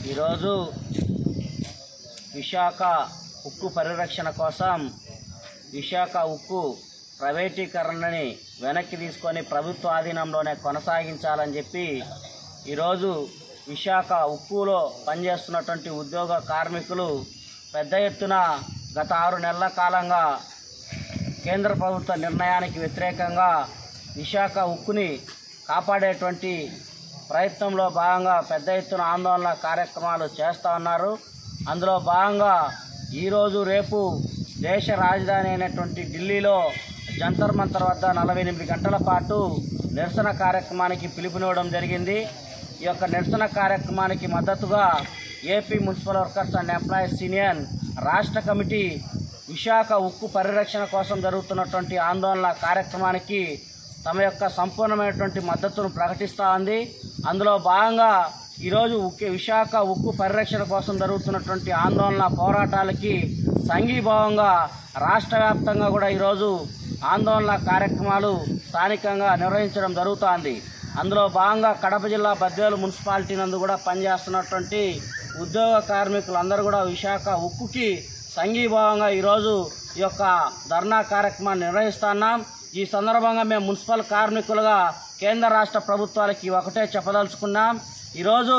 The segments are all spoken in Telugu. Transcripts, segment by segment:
ఈరోజు విశాఖ ఉక్కు పరిరక్షణ కోసం విశాఖ ఉక్కు ప్రైవేటీకరణని వెనక్కి తీసుకొని ప్రభుత్వ ఆధీనంలోనే కొనసాగించాలని చెప్పి ఈరోజు విశాఖ ఉక్కులో పనిచేస్తున్నటువంటి ఉద్యోగ కార్మికులు పెద్ద ఎత్తున గత ఆరు నెలల కాలంగా కేంద్ర ప్రభుత్వ నిర్ణయానికి వ్యతిరేకంగా విశాఖ ఉక్కుని కాపాడేటువంటి ప్రయత్నంలో భాగంగా పెద్ద ఎత్తున ఆందోళన కార్యక్రమాలు చేస్తూ ఉన్నారు అందులో భాగంగా ఈరోజు రేపు దేశ రాజధాని అయినటువంటి ఢిల్లీలో జంతర్ మంతర్ వద్ద నలభై ఎనిమిది గంటల పాటు నిరసన కార్యక్రమానికి పిలుపునివ్వడం జరిగింది ఈ యొక్క నిరసన కార్యక్రమానికి మద్దతుగా AP municipal workers and employees union రాష్ట్ర కమిటీ విశాఖ ఉక్కు పరిరక్షణ కోసం జరుగుతున్నటువంటి ఆందోళన కార్యక్రమానికి తమ యొక్క సంపూర్ణమైనటువంటి మద్దతును ప్రకటిస్తూ ఉంది అందులో భాగంగా ఈరోజు ఉక్కు విశాఖ ఉక్కు పరిరక్షణ కోసం జరుగుతున్నటువంటి ఆందోళన పోరాటాలకి సంఘీభావంగా రాష్ట్ర వ్యాప్తంగా కూడా ఈరోజు ఆందోళన కార్యక్రమాలు స్థానికంగా నిర్వహించడం జరుగుతోంది అందులో భాగంగా కడప జిల్లా బద్వేలు మున్సిపాలిటీ నందు కూడా పనిచేస్తున్నటువంటి ఉద్యోగ కార్మికులందరూ కూడా విశాఖ ఉక్కుకి సంఘీభావంగా ఈరోజు ఈ యొక్క ధర్నా కార్యక్రమాన్ని నిర్వహిస్తున్నాం ఈ సందర్భంగా మేము మున్సిపల్ కార్మికులుగా కేంద్ర రాష్ట్ర ప్రభుత్వాలకి ఒకటే చెప్పదలుచుకున్నాం ఈరోజు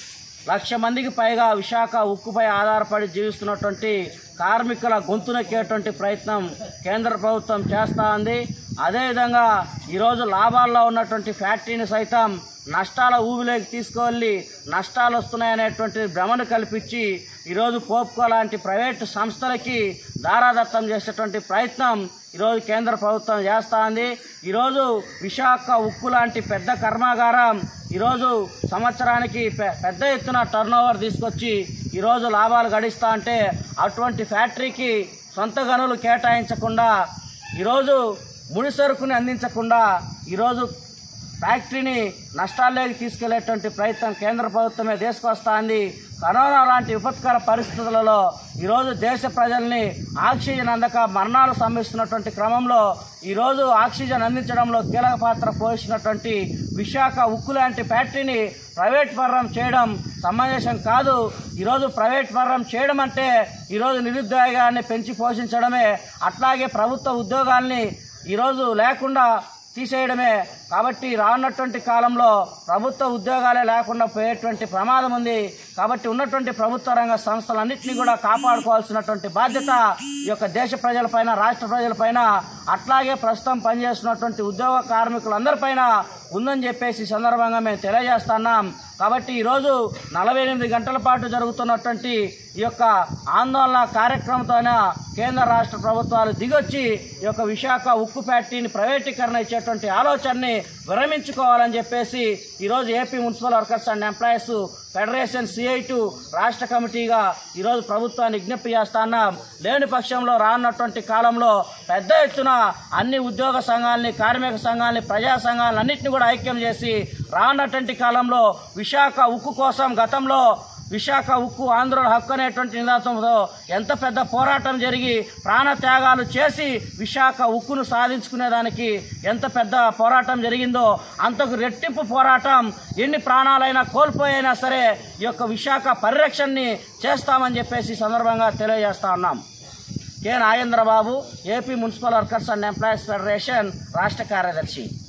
లక్ష మందికి పైగా విశాఖ ఉక్కుపై ఆధారపడి జీవిస్తున్నటువంటి కార్మికుల గొంతునెక్కేటువంటి ప్రయత్నం కేంద్ర ప్రభుత్వం చేస్తూ ఉంది అదేవిధంగా ఈరోజు లాభాల్లో ఉన్నటువంటి ఫ్యాక్టరీని సైతం నష్టాల ఊబిలోకి తీసుకువెళ్ళి నష్టాలు వస్తున్నాయనేటువంటి భ్రమను కల్పించి ఈరోజు పోప్కో లాంటి ప్రైవేటు సంస్థలకి దారాదత్తం చేసేటువంటి ప్రయత్నం ఈరోజు కేంద్ర ప్రభుత్వం చేస్తూ ఉంది ఈరోజు విశాఖ ఉక్కు లాంటి పెద్ద కర్మాగారం ఈరోజు సంవత్సరానికి పె- పెద్ద ఎత్తున టర్న్ ఓవర్ తీసుకొచ్చి ఈరోజు లాభాలు గడిస్తా అంటే అటువంటి ఫ్యాక్టరీకి సొంత గనులు కేటాయించకుండా ఈరోజు ముడి సరుకుని అందించకుండా ఈరోజు ఫ్యాక్టరీని నష్టాల్లోకి తీసుకెళ్లేటువంటి ప్రయత్నం కేంద్ర ప్రభుత్వమే తీసుకొస్తోంది కరోనా లాంటి విపత్కర పరిస్థితులలో ఈరోజు దేశ ప్రజల్ని ఆక్సిజన్ అందక మరణాలు సంభవిస్తున్నటువంటి క్రమంలో ఈరోజు ఆక్సిజన్ అందించడంలో కీలక పాత్ర పోషిస్తున్నటువంటి విశాఖ ఉక్కు లాంటి ఫ్యాక్టరీని ప్రైవేట్ పరం చేయడం సమంజసం కాదు ఈరోజు ప్రైవేట్ పరం చేయడం అంటే ఈరోజు నిరుద్యోగాన్ని పెంచి పోషించడమే అట్లాగే ప్రభుత్వ ఉద్యోగాల్ని ఈరోజు లేకుండా తీసేయడమే కాబట్టి రానున్నటువంటి కాలంలో ప్రభుత్వ ఉద్యోగాలే లేకుండా పోయేటువంటి ప్రమాదం ఉంది కాబట్టి ఉన్నటువంటి ప్రభుత్వ రంగ సంస్థలన్నింటినీ కూడా కాపాడుకోవాల్సినటువంటి బాధ్యత ఈ యొక్క దేశ ప్రజలపైన రాష్ట్ర ప్రజలపైన అట్లాగే ప్రస్తుతం పనిచేస్తున్నటువంటి ఉద్యోగ కార్మికులందరిపైన ఉందని చెప్పేసి ఈ సందర్భంగా మేము తెలియజేస్తున్నాం కాబట్టి ఈరోజు నలభై ఎనిమిది గంటల పాటు జరుగుతున్నటువంటి ఈ యొక్క ఆందోళన కార్యక్రమంతోనే కేంద్ర రాష్ట్ర ప్రభుత్వాలు దిగొచ్చి ఈ యొక్క విశాఖ ఉక్కు ఫ్యాక్టరీని ప్రైవేటీకరణ ఇచ్చేటువంటి ఆలోచనని విరమించుకోవాలని చెప్పేసి ఈరోజు AP municipal workers and employees federation CITU రాష్ట్ర కమిటీగా ఈరోజు ప్రభుత్వాన్ని విజ్ఞప్తి చేస్తున్నాం లేని పక్షంలో రానున్నటువంటి కాలంలో పెద్ద ఎత్తున అన్ని ఉద్యోగ సంఘాలని కార్మిక సంఘాలని ప్రజా సంఘాలను అన్నింటినీ కూడా ఐక్యం చేసి రానున్నటువంటి కాలంలో విశాఖ ఉక్కు కోసం గతంలో విశాఖ ఉక్కు ఆంధ్రుల హక్కు అనేటువంటి నినాదంతో ఎంత పెద్ద పోరాటం జరిగి ప్రాణ త్యాగాలు చేసి విశాఖ ఉక్కును సాధించుకునేదానికి ఎంత పెద్ద పోరాటం జరిగిందో అంతకు రెట్టింపు పోరాటం ఎన్ని ప్రాణాలైనా కోల్పోయినా సరే ఈ యొక్క విశాఖ పరిరక్షణని చేస్తామని చెప్పేసి ఈ సందర్భంగా తెలియజేస్తా ఉన్నాం K Nagendrababu AP municipal workers and employees federation రాష్ట్ర కార్యదర్శి